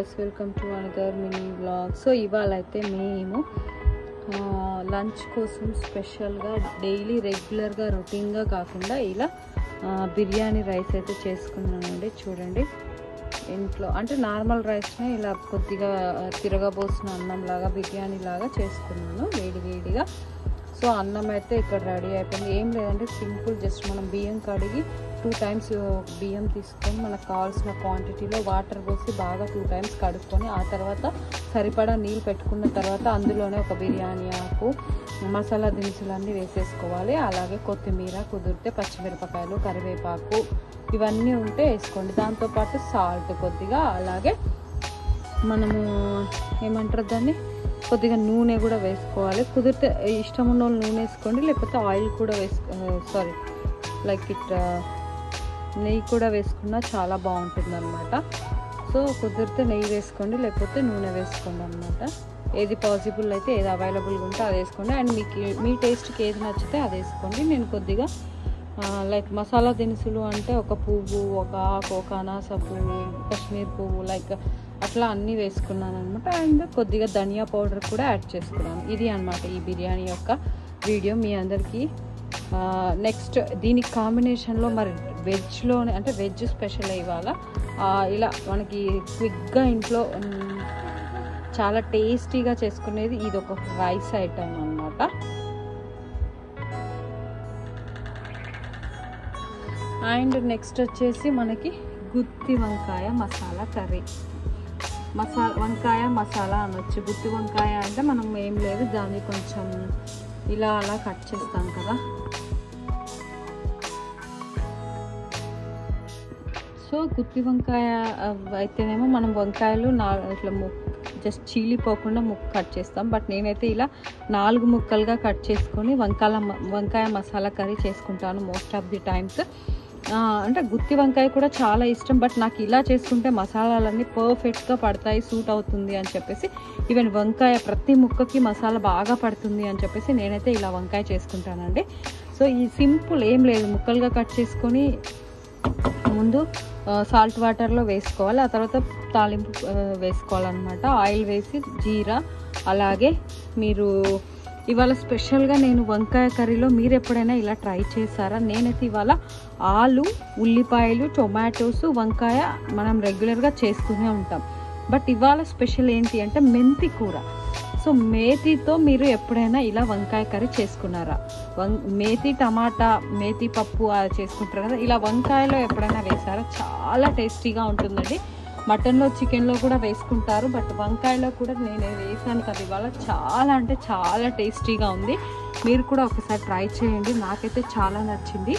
viewers welcome to another mini vlog so ఇవాళ అయితే మేము లంచ్ కోసం స్పెషల్గా డైలీ రెగ్యులర్గా రొటీన్గా కాకుండా ఇలా ఆ, బిర్యానీ రైస్ అయితే చేసుకున్నానండి చూడండి ఇంట్లో అంటే నార్మల్ రైస్నే ఇలా కొద్దిగా ఆ, తిరగబోసిన అన్నం లాగా బిర్యానీ లాగా చేసుకున్నాను వేడి వేడిగా సో అన్నం అయితే ఇక్కడ రెడీ అయిపోయింది ఏం లేదంటే సింపుల్ జస్ట్ మనం బియ్యం కడిగి టూ టైమ్స్ బియ్యం తీసుకొని మనకు కావాల్సిన క్వాంటిటీలో వాటర్ పోసి బాగా టూ టైమ్స్ కడుక్కొని ఆ తర్వాత సరిపడా నీళ్ళు పెట్టుకున్న తర్వాత అందులోనే ఒక బిర్యానీ ఆకు మసాలా దినుసులన్నీ వేసేసుకోవాలి అలాగే కొత్తిమీర కుదిరితే పచ్చిమిరపకాయలు కరివేపాకు ఇవన్నీ ఉంటే వేసుకోండి దాంతోపాటు సాల్ట్ కొద్దిగా అలాగే మనము ఏమంటారు దాన్ని కొద్దిగా నూనె కూడా వేసుకోవాలి కుదిరితే ఇష్టం ఉన్న వాళ్ళు నూనె వేసుకోండి లేకపోతే ఆయిల్ కూడా వేసుకో సారీ లైక్ ఇట్ నెయ్యి కూడా వేసుకున్నా చాలా బాగుంటుంది అనమాట సో కుదిరితే నెయ్యి వేసుకోండి లేకపోతే నూనె వేసుకోండి అనమాట ఏది పాసిబుల్ అయితే ఏది అవైలబుల్గా ఉంటే అది వేసుకోండి అండ్ మీకు మీ టేస్ట్కి ఏది నచ్చితే అది వేసుకోండి నేను కొద్దిగా లైక్ మసాలా దినుసులు అంటే ఒక పువ్వు ఒక ఆకు ఒక అనాస పువ్వు కాశ్మీర్ పువ్వు లైక్ అట్లా అన్నీ వేసుకున్నాను అనమాట అండ్ కొద్దిగా ధనియా పౌడర్ కూడా యాడ్ చేసుకున్నాను ఇది అనమాట ఈ బిర్యానీ యొక్క వీడియో మీ అందరికీ నెక్స్ట్ దీనికి కాంబినేషన్లో మరి వెజ్లోనే అంటే వెజ్ స్పెషల్ ఇవాళ ఆ, ఇలా మనకి క్విక్గా ఇంట్లో మ్, చాలా టేస్టీగా చేసుకునేది ఇది ఒక రైస్ ఐటమ్ అనమాట అండ్ నెక్స్ట్ వచ్చేసి మనకి గుత్తి వంకాయ మసాలా కర్రీ మసాలా వంకాయ మసాలా అనొచ్చు గుత్తి వంకాయ అంటే మనం ఏం లేదు దాన్ని కొంచెం ఇలా అలా కట్ చేస్తాం కదా సో గుత్తి వంకాయ ఆ, అయితేనేమో మనం వంకాయలు నా ఇట్లా ము జస్ట్ చీలిపోకుండా ముక్క కట్ చేస్తాం బట్ నేనైతే ఇలా నాలుగు ముక్కలుగా కట్ చేసుకొని వంకాయ వంకాయ మసాలా కర్రీ చేసుకుంటాను మోస్ట్ ఆఫ్ ది టైమ్స్ అంటే గుత్తి వంకాయ కూడా చాలా ఇష్టం బట్ నాకు ఇలా చేసుకుంటే మసాలాలన్నీ పర్ఫెక్ట్గా పడతాయి సూట్ అవుతుంది అని చెప్పేసి ఈవెన్ వంకాయ ప్రతి ముక్కకి మసాలా బాగా పడుతుంది అని చెప్పేసి నేనైతే ఇలా వంకాయ చేసుకుంటానండి సో ఈ సింపుల్ ఏం లేదు ముక్కలుగా కట్ చేసుకొని ముందు సాల్ట్ వాటర్లో వేసుకోవాలి ఆ తర్వాత తాలింపు ఆ, వేసుకోవాలన్నమాట ఆయిల్ వేసి జీరా అలాగే మీరు ఇవాళ స్పెషల్గా నేను వంకాయ కర్రీలో మీరు ఎప్పుడైనా ఇలా ట్రై చేశారా నేనైతే ఇవాళ ఆలు ఉల్లిపాయలు టొమాటోస్ వంకాయ మనం రెగ్యులర్గా చేస్తూనే ఉంటాం బట్ ఇవాళ స్పెషల్ ఏంటి అంటే మెంతి కూర సో మేతితో మీరు ఎప్పుడైనా ఇలా వంకాయ కర్రీ చేసుకున్నారా వం మేతి టమాటా మేతి పప్పు అలా చేసుకుంటారు కదా ఇలా వంకాయలో ఎప్పుడైనా వేసారా చాలా టేస్టీగా ఉంటుందండి మటన్లో చికెన్లో కూడా వేసుకుంటారు బట్ వంకాయలో కూడా నేను వేసాను కదా ఇవాళ చాలా అంటే చాలా టేస్టీగా ఉంది మీరు కూడా ఒకసారి ట్రై చేయండి నాకైతే చాలా నచ్చింది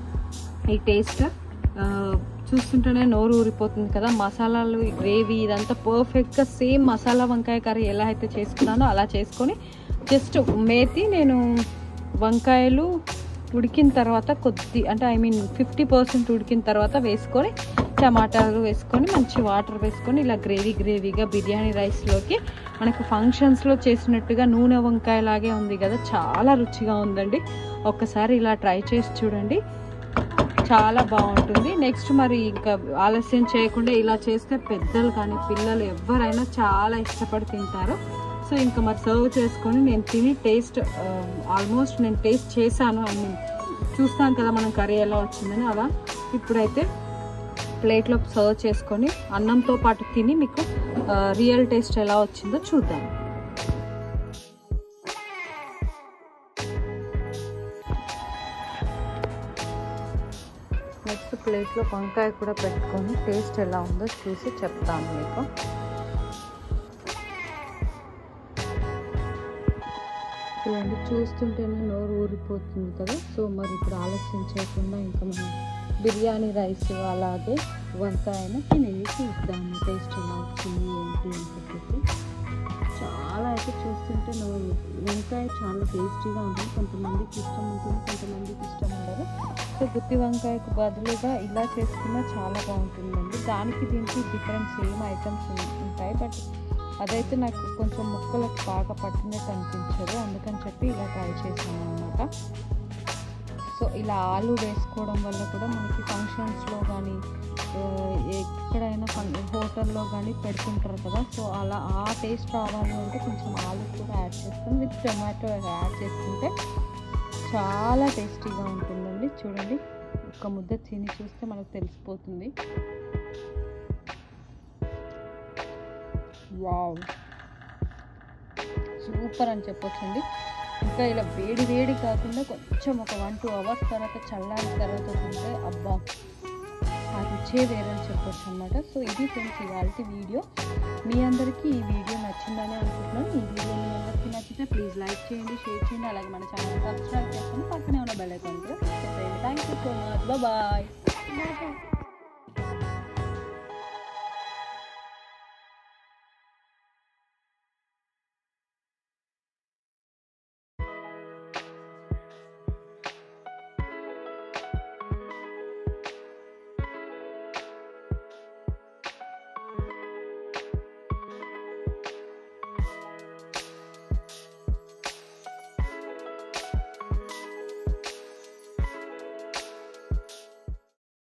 ఈ టేస్ట్ ఆ, చూస్తుంటేనే నోరు ఊరిపోతుంది కదా మసాలాలు ఈ గ్రేవీ ఇదంతా పర్ఫెక్ట్గా సేమ్ మసాలా వంకాయ కర్రీ ఎలా అయితే చేసుకున్నానో అలా చేసుకొని జస్ట్ మేతి నేను వంకాయలు ఉడికిన తర్వాత కొద్ది అంటే ఐ మీన్ ఫిఫ్టీ పర్సెంట్ ఉడికిన తర్వాత వేసుకొని టమాటాలు వేసుకొని మంచి వాటర్ వేసుకొని ఇలా గ్రేవీ గ్రేవీగా బిర్యానీ రైస్లోకి మనకు ఫంక్షన్స్లో చేసినట్టుగా నూనె వంకాయ లాగే ఉంది కదా చాలా రుచిగా ఉందండి ఒక్కసారి ఇలా ట్రై చేసి చూడండి చాలా బాగుంటుంది నెక్స్ట్ మరి ఇంకా ఆలస్యం చేయకుండా ఇలా చేస్తే పెద్దలు కానీ పిల్లలు ఎవరైనా చాలా ఇష్టపడి తింటారు సో ఇంకా మరి సర్వ్ చేసుకొని నేను తిని టేస్ట్ ఆల్మోస్ట్ నేను టేస్ట్ చేశాను ఐ మీన్ చూస్తాను కదా మనం కర్రీ ఎలా వచ్చిందని అలా ఇప్పుడైతే ప్లేట్లో సర్వ్ చేసుకొని అన్నంతో పాటు తిని మీకు రియల్ టేస్ట్ ఎలా వచ్చిందో చూద్దాం నెక్స్ట్ ప్లేట్లో వంకాయ కూడా పెట్టుకొని టేస్ట్ ఎలా ఉందో చూసి చెప్తాను మీకు చూడండి చూస్తుంటేనే నోరు ఊరిపోతుంది కదా సో మరి ఇప్పుడు ఆలస్యం చేయకుండా ఇంకా మనం బిర్యానీ రైస్ అలాగే వంకాయను తినేసి చూద్దాము టేస్ట్ ఎలా వచ్చింది ఏంటి అని చెప్పేసి చాలా అయితే చూస్తుంటే నోరు వంకాయ చాలా టేస్టీగా ఉంటుంది కొంతమందికి ఇష్టం ఉంటుంది కొంతమందికి ఇష్టం ఉండదు సో గుత్తి వంకాయకు బదులుగా ఇలా చేసుకున్నా చాలా బాగుంటుందండి దానికి దీనికి డిఫరెంట్ సేమ్ ఐటమ్స్ ఉంటాయి బట్ అదైతే నాకు కొంచెం ముక్కలకు బాగా పట్టినట్టు అనిపించదు అందుకని చెప్పి ఇలా ట్రై చేశాను అనమాట సో ఇలా ఆలు వేసుకోవడం వల్ల కూడా మనకి ఫంక్షన్స్లో కానీ ఆ, ఎక్కడైనా ఫంక్ హోటల్లో కానీ పెడుతుంటారు కదా సో అలా ఆ టేస్ట్ రావాలి అంటే కొంచెం ఆలు కూడా యాడ్ చేస్తాం విత్ టొమాటో యాడ్ చేసుకుంటే చాలా టేస్టీగా ఉంటుందండి చూడండి ఒక ముద్ద తిని చూస్తే మనకు తెలిసిపోతుంది వావ్ సూపర్ అని చెప్పొచ్చండి ఇంకా ఇలా వేడి వేడి కాకుండా కొంచెం ఒక వన్ టూ అవర్స్ తర్వాత చల్లారిన తర్వాత తింటే అబ్బా ఆ రుచే వేరని చెప్పొచ్చు అనమాట సో ఇది ఫ్రెండ్స్ ఇవాళ వీడియో మీ అందరికీ ఈ వీడియో నచ్చిందని అనుకుంటున్నాను ఈ వీడియో మీ అందరికీ నచ్చితే ప్లీజ్ లైక్ చేయండి షేర్ చేయండి అలాగే మన ఛానల్ సబ్స్క్రైబ్ చేసుకొని పక్కనే ఉన్న బెల్ ఐకాన్ కూడా ప్రెస్ చేయండి thank you so much bye bye